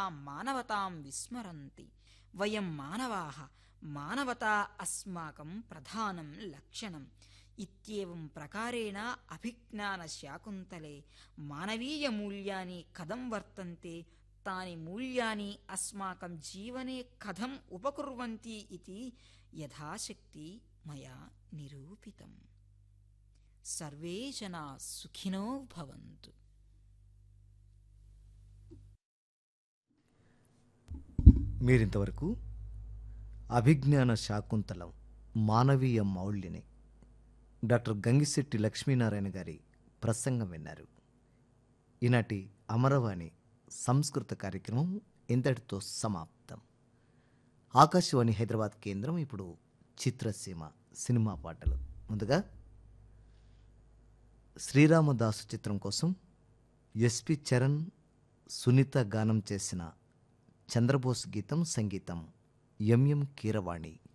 మానవతాం విస్మరంతి వయం మానవాః మానవతా అస్మాకం ప్రధానం లక్షణం ఇత్యేవం ప్రకారేణ అభిజ్ఞాన శాకుంతలే మానవీయ మూల్యాని కథం వర్తంతే తాని మూల్యాని అస్మాకం జీవనే కథం ఉపకుర్వంతి ఇది యథాశక్తి మయా నిరూపితం సర్వే జనా సుఖినో భవంతు మీరింతవరకు అభిజ్ఞాన శాకుంతలం మానవీయ మౌల్యని డాక్టర్ గంగిశెట్టి లక్ష్మీనారాయణ గారి ప్రసంగం విన్నారు ఈనాటి అమరవాణి సంస్కృత కార్యక్రమం ఇంతటితో సమాప్తం ఆకాశవాణి హైదరాబాద్ కేంద్రం ఇప్పుడు చిత్రసీమ సినిమా పాటలు ముందుగా శ్రీరామదాసు చిత్రం కోసం ఎస్పి చరణ్ సునీత గానం చేసిన చంద్రబోస్ గీతం సంగీతం ఎంఎం కీరవాణి